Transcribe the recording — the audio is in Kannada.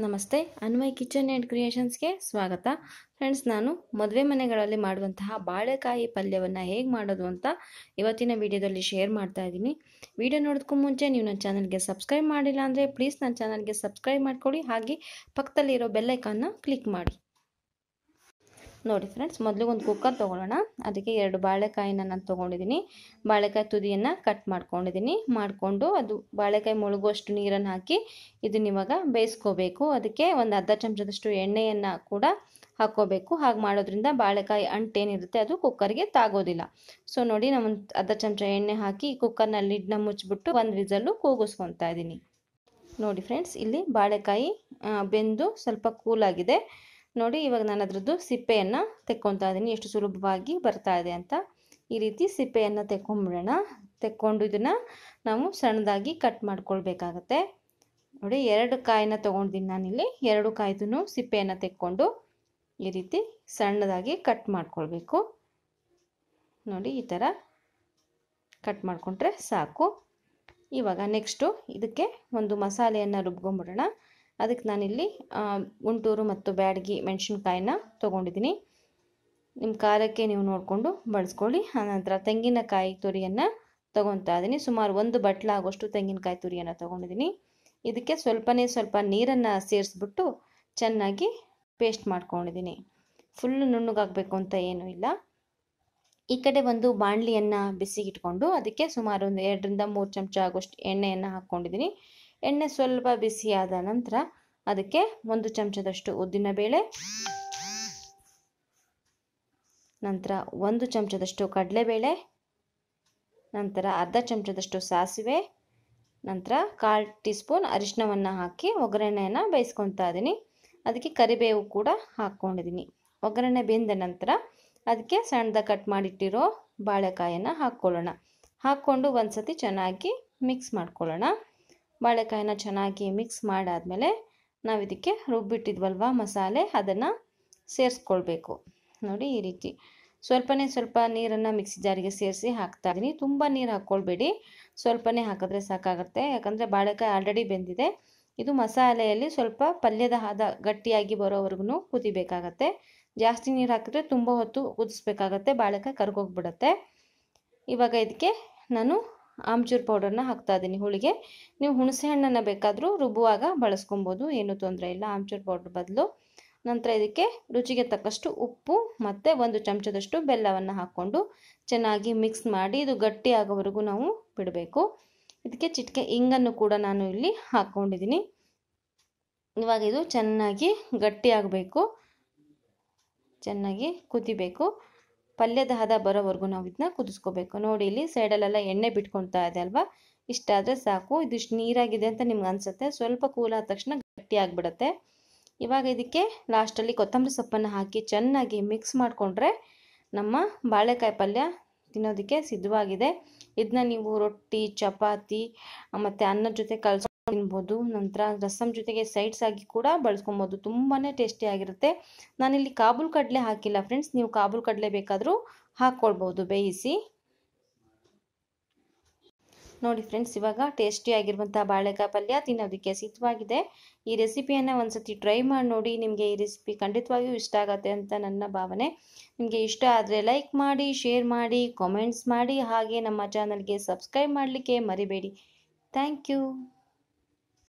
ನಮಸ್ತೆ ಅನ್ವಯ್ ಕಿಚನ್ ಆ್ಯಂಡ್ ಕ್ರಿಯೇಷನ್ಸ್ಗೆ ಸ್ವಾಗತ ಫ್ರೆಂಡ್ಸ್ ನಾನು ಮದುವೆ ಮನೆಗಳಲ್ಲಿ ಮಾಡುವಂತಹ ಬಾಳೆಕಾಯಿ ಪಲ್ಯವನ್ನು ಹೇಗೆ ಮಾಡೋದು ಅಂತ ಇವತ್ತಿನ ವಿಡಿಯೋದಲ್ಲಿ ಶೇರ್ ಮಾಡ್ತಾ ಇದ್ದೀನಿ ವಿಡಿಯೋ ನೋಡೋದಕ್ಕೂ ಮುಂಚೆ ನೀವು ನನ್ನ ಚಾನಲ್ಗೆ ಸಬ್ಸ್ಕ್ರೈಬ್ ಮಾಡಿಲ್ಲ ಅಂದರೆ ಪ್ಲೀಸ್ ನನ್ನ ಚಾನಲ್ಗೆ ಸಬ್ಸ್ಕ್ರೈಬ್ ಮಾಡ್ಕೊಳ್ಳಿ ಹಾಗೆ ಪಕ್ಕದಲ್ಲಿರೋ ಬೆಲ್ಲೈಕಾನ್ನ ಕ್ಲಿಕ್ ಮಾಡಿ ನೋಡಿ ಫ್ರೆಂಡ್ಸ್ ಮೊದಲು ಒಂದು ಕುಕ್ಕರ್ ತೊಗೊಳ್ಳೋಣ ಅದಕ್ಕೆ ಎರಡು ಬಾಳೆಕಾಯಿನ ನಾನು ತೊಗೊಂಡಿದ್ದೀನಿ ಬಾಳೆಕಾಯಿ ತುದಿಯನ್ನು ಕಟ್ ಮಾಡ್ಕೊಂಡಿದ್ದೀನಿ ಮಾಡಿಕೊಂಡು ಅದು ಬಾಳೆಕಾಯಿ ಮುಳುಗುವಷ್ಟು ನೀರನ್ನು ಹಾಕಿ ಇದನ್ನ ಇವಾಗ ಬೇಯಿಸ್ಕೋಬೇಕು ಅದಕ್ಕೆ ಒಂದು ಅರ್ಧ ಚಮಚದಷ್ಟು ಎಣ್ಣೆಯನ್ನು ಕೂಡ ಹಾಕ್ಕೋಬೇಕು ಹಾಗೆ ಮಾಡೋದ್ರಿಂದ ಬಾಳೆಕಾಯಿ ಅಂಟೇನಿರುತ್ತೆ ಅದು ಕುಕ್ಕರ್ಗೆ ತಾಗೋದಿಲ್ಲ ಸೊ ನೋಡಿ ನಾನು ಒಂದು ಅರ್ಧ ಚಮಚ ಎಣ್ಣೆ ಹಾಕಿ ಕುಕ್ಕರ್ನ ಲಿಡ್ನ ಮುಚ್ಚಿಬಿಟ್ಟು ಒಂದು ವಿಸಲ್ಲು ಕೂಗಿಸ್ಕೊತಾ ಇದ್ದೀನಿ ನೋಡಿ ಫ್ರೆಂಡ್ಸ್ ಇಲ್ಲಿ ಬಾಳೆಕಾಯಿ ಬೆಂದು ಸ್ವಲ್ಪ ಕೂಲಾಗಿದೆ ನೋಡಿ ಇವಾಗ ನಾನು ಅದರದ್ದು ಸಿಪ್ಪೆಯನ್ನು ತೆಕ್ಕೊತಾ ಇದ್ದೀನಿ ಎಷ್ಟು ಸುಲಭವಾಗಿ ಬರ್ತಾ ಇದೆ ಅಂತ ಈ ರೀತಿ ಸಿಪ್ಪೆಯನ್ನು ತೆಕ್ಕೊಂಬಿಡೋಣ ತೆಕ್ಕೊಂಡು ಇದನ್ನು ನಾವು ಸಣ್ಣದಾಗಿ ಕಟ್ ಮಾಡ್ಕೊಳ್ಬೇಕಾಗತ್ತೆ ನೋಡಿ ಎರಡು ಕಾಯಿನ ತೊಗೊಂಡಿದ್ದೀನಿ ನಾನಿಲ್ಲಿ ಎರಡು ಕಾಯ್ದು ಸಿಪ್ಪೆಯನ್ನು ತೆಕ್ಕೊಂಡು ಈ ರೀತಿ ಸಣ್ಣದಾಗಿ ಕಟ್ ಮಾಡ್ಕೊಳ್ಬೇಕು ನೋಡಿ ಈ ಥರ ಕಟ್ ಮಾಡಿಕೊಂಡ್ರೆ ಸಾಕು ಇವಾಗ ನೆಕ್ಸ್ಟು ಇದಕ್ಕೆ ಒಂದು ಮಸಾಲೆಯನ್ನು ರುಬ್ಕೊಂಬಿಡೋಣ ಅದಕ್ಕೆ ನಾನಿಲ್ಲಿ ಗುಂಟೂರು ಮತ್ತು ಬ್ಯಾಡಗಿ ಮೆಣಸಿನ್ಕಾಯಿನ ತೊಗೊಂಡಿದ್ದೀನಿ ನಿಮ್ಮ ಖಾರಕ್ಕೆ ನೀವು ನೋಡಿಕೊಂಡು ಬಳಸ್ಕೊಳ್ಳಿ ಆನಂತರ ತೆಂಗಿನಕಾಯಿ ತುರಿಯನ್ನು ತೊಗೊತಾ ಇದ್ದೀನಿ ಸುಮಾರು ಒಂದು ಬಟ್ಲಾಗೋಷ್ಟು ತೆಂಗಿನಕಾಯಿ ತುರಿಯನ್ನು ತೊಗೊಂಡಿದ್ದೀನಿ ಇದಕ್ಕೆ ಸ್ವಲ್ಪನೇ ಸ್ವಲ್ಪ ನೀರನ್ನು ಸೇರಿಸ್ಬಿಟ್ಟು ಚೆನ್ನಾಗಿ ಪೇಸ್ಟ್ ಮಾಡ್ಕೊಂಡಿದ್ದೀನಿ ಫುಲ್ ನುಣ್ಣಗಾಗಬೇಕು ಅಂತ ಏನೂ ಇಲ್ಲ ಈ ಕಡೆ ಒಂದು ಬಾಣಲಿಯನ್ನು ಬಿಸಿಗಿಟ್ಕೊಂಡು ಅದಕ್ಕೆ ಸುಮಾರು ಒಂದು ಎರಡರಿಂದ ಮೂರು ಚಮಚ ಆಗೋಷ್ಟು ಎಣ್ಣೆಯನ್ನು ಹಾಕ್ಕೊಂಡಿದ್ದೀನಿ ಎಣ್ಣೆ ಸ್ವಲ್ಪ ಬಿಸಿಯಾದ ನಂತರ ಅದಕ್ಕೆ ಒಂದು ಚಮಚದಷ್ಟು ಉದ್ದಿನಬೇಳೆ ನಂತರ ಒಂದು ಚಮಚದಷ್ಟು ಕಡಲೆಬೇಳೆ ನಂತರ ಅರ್ಧ ಚಮಚದಷ್ಟು ಸಾಸಿವೆ ನಂತರ ಕಾಲು ಟೀ ಸ್ಪೂನ್ ಅರಿಶಿನವನ್ನು ಹಾಕಿ ಒಗ್ಗರಣೆಯನ್ನು ಬೇಯಿಸ್ಕೊತಾ ಇದ್ದೀನಿ ಅದಕ್ಕೆ ಕರಿಬೇವು ಕೂಡ ಹಾಕ್ಕೊಂಡಿದ್ದೀನಿ ಒಗ್ಗರಣೆ ಬೆಂದ ನಂತರ ಅದಕ್ಕೆ ಸಣ್ಣದಾಗಿ ಕಟ್ ಮಾಡಿಟ್ಟಿರೋ ಬಾಳೆಕಾಯನ್ನು ಹಾಕ್ಕೊಳ್ಳೋಣ ಹಾಕ್ಕೊಂಡು ಒಂದು ಸತಿ ಚೆನ್ನಾಗಿ ಮಿಕ್ಸ್ ಮಾಡ್ಕೊಳ್ಳೋಣ ಬಾಳೆಕಾಯಿನ ಚೆನ್ನಾಗಿ ಮಿಕ್ಸ್ ಮಾಡಾದಮೇಲೆ ನಾವು ಇದಕ್ಕೆ ರುಬ್ಬಿಟ್ಟಿದ್ವಲ್ವ ಮಸಾಲೆ ಅದನ್ನು ಸೇರಿಸ್ಕೊಳ್ಬೇಕು ನೋಡಿ ಈ ರೀತಿ ಸ್ವಲ್ಪನೇ ಸ್ವಲ್ಪ ನೀರನ್ನು ಮಿಕ್ಸಿ ಜಾರಿಗೆ ಸೇರಿಸಿ ಹಾಕ್ತಾ ಇದ್ದೀನಿ ತುಂಬ ನೀರು ಹಾಕ್ಕೊಳ್ಬೇಡಿ ಸ್ವಲ್ಪನೇ ಹಾಕಿದ್ರೆ ಸಾಕಾಗುತ್ತೆ ಯಾಕಂದರೆ ಬಾಳೆಕಾಯಿ ಆಲ್ರೆಡಿ ಬೆಂದಿದೆ ಇದು ಮಸಾಲೆಯಲ್ಲಿ ಸ್ವಲ್ಪ ಪಲ್ಯದ ಹದ ಗಟ್ಟಿಯಾಗಿ ಬರೋವರೆಗೂ ಕುದಿಬೇಕಾಗತ್ತೆ ಜಾಸ್ತಿ ನೀರು ಹಾಕಿದ್ರೆ ತುಂಬ ಹೊತ್ತು ಕುದಿಸ್ಬೇಕಾಗತ್ತೆ ಬಾಳೆಕಾಯಿ ಕರ್ಗೋಗ್ಬಿಡುತ್ತೆ ಇವಾಗ ಇದಕ್ಕೆ ನಾನು ಆಮ್ಚೂರ್ ಪೌಡರ್ನ ಹಾಕ್ತಾ ಇದ್ದೀನಿ ಹುಳಿಗೆ ನೀವು ಹುಣಸೆ ಹಣ್ಣನ್ನು ಬೇಕಾದರೂ ರುಬ್ಬುವಾಗ ಬಳಸ್ಕೊಬೋದು ಏನೂ ತೊಂದರೆ ಇಲ್ಲ ಆಮ್ಚೂರ್ ಪೌಡ್ರ್ ಬದಲು ನಂತರ ಇದಕ್ಕೆ ರುಚಿಗೆ ತಕ್ಕಷ್ಟು ಉಪ್ಪು ಮತ್ತು ಒಂದು ಚಮಚದಷ್ಟು ಬೆಲ್ಲವನ್ನು ಹಾಕ್ಕೊಂಡು ಚೆನ್ನಾಗಿ ಮಿಕ್ಸ್ ಮಾಡಿ ಇದು ಗಟ್ಟಿ ಆಗೋವರೆಗೂ ನಾವು ಬಿಡಬೇಕು ಇದಕ್ಕೆ ಚಿಟಿಕೆ ಇಂಗನ್ನು ಕೂಡ ನಾನು ಇಲ್ಲಿ ಹಾಕ್ಕೊಂಡಿದ್ದೀನಿ ಇವಾಗ ಇದು ಚೆನ್ನಾಗಿ ಗಟ್ಟಿ ಆಗಬೇಕು ಚೆನ್ನಾಗಿ ಕುದಿಬೇಕು ಪಲ್ಯದ ಹದ ಬರೋವರೆಗೂ ನಾವು ಇದನ್ನ ಕುದಿಸ್ಕೋಬೇಕು ನೋಡಿ ಇಲ್ಲಿ ಸೈಡಲ್ಲೆಲ್ಲ ಎಣ್ಣೆ ಬಿಟ್ಕೊಳ್ತಾ ಇದೆ ಅಲ್ವಾ ಇಷ್ಟಾದರೆ ಸಾಕು ಇದಿಷ್ಟು ನೀರಾಗಿದೆ ಅಂತ ನಿಮ್ಗೆ ಅನಿಸುತ್ತೆ ಸ್ವಲ್ಪ ಕೂಲ್ ಆದ ತಕ್ಷಣ ಗಟ್ಟಿ ಆಗಿಬಿಡುತ್ತೆ ಇವಾಗ ಇದಕ್ಕೆ ಲಾಸ್ಟಲ್ಲಿ ಕೊತ್ತಂಬರಿ ಸೊಪ್ಪನ್ನು ಹಾಕಿ ಚೆನ್ನಾಗಿ ಮಿಕ್ಸ್ ಮಾಡಿಕೊಂಡ್ರೆ ನಮ್ಮ ಬಾಳೆಕಾಯಿ ಪಲ್ಯ ತಿನ್ನೋದಕ್ಕೆ ಸಿದ್ಧವಾಗಿದೆ ಇದನ್ನ ನೀವು ರೊಟ್ಟಿ ಚಪಾತಿ ಮತ್ತು ಅನ್ನದ ಜೊತೆ ಕಲ್ಸ್ಕೊಂಡು ತಿನ್ಬೋದು ನಂತರ ರಸಮ್ ಜೊತೆಗೆ ಸೈಡ್ಸ್ ಆಗಿ ಕೂಡ ಬಳಸ್ಕೊಬೋದು ತುಂಬಾ ಟೇಸ್ಟಿಯಾಗಿರುತ್ತೆ ನಾನಿಲ್ಲಿ ಕಾಬೂಲ್ ಕಡಲೆ ಹಾಕಿಲ್ಲ ಫ್ರೆಂಡ್ಸ್ ನೀವು ಕಾಬೂಲ್ ಕಡಲೆ ಬೇಕಾದರೂ ಹಾಕ್ಕೊಳ್ಬೋದು ಬೇಯಿಸಿ ನೋಡಿ ಫ್ರೆಂಡ್ಸ್ ಇವಾಗ ಟೇಸ್ಟಿಯಾಗಿರುವಂಥ ಬಾಳೆಕಾಯಿ ಪಲ್ಯ ತಿನ್ನೋದಕ್ಕೆ ಸಿದ್ಧವಾಗಿದೆ ಈ ರೆಸಿಪಿಯನ್ನು ಒಂದ್ಸತಿ ಟ್ರೈ ಮಾಡಿ ನೋಡಿ ನಿಮಗೆ ಈ ರೆಸಿಪಿ ಖಂಡಿತವಾಗಿಯೂ ಇಷ್ಟ ಆಗುತ್ತೆ ಅಂತ ನನ್ನ ಭಾವನೆ ನಿಮಗೆ ಇಷ್ಟ ಆದರೆ ಲೈಕ್ ಮಾಡಿ ಶೇರ್ ಮಾಡಿ ಕಾಮೆಂಟ್ಸ್ ಮಾಡಿ ಹಾಗೆ ನಮ್ಮ ಚಾನಲ್ಗೆ ಸಬ್ಸ್ಕ್ರೈಬ್ ಮಾಡಲಿಕ್ಕೆ ಮರಿಬೇಡಿ ಥ್ಯಾಂಕ್ ಯು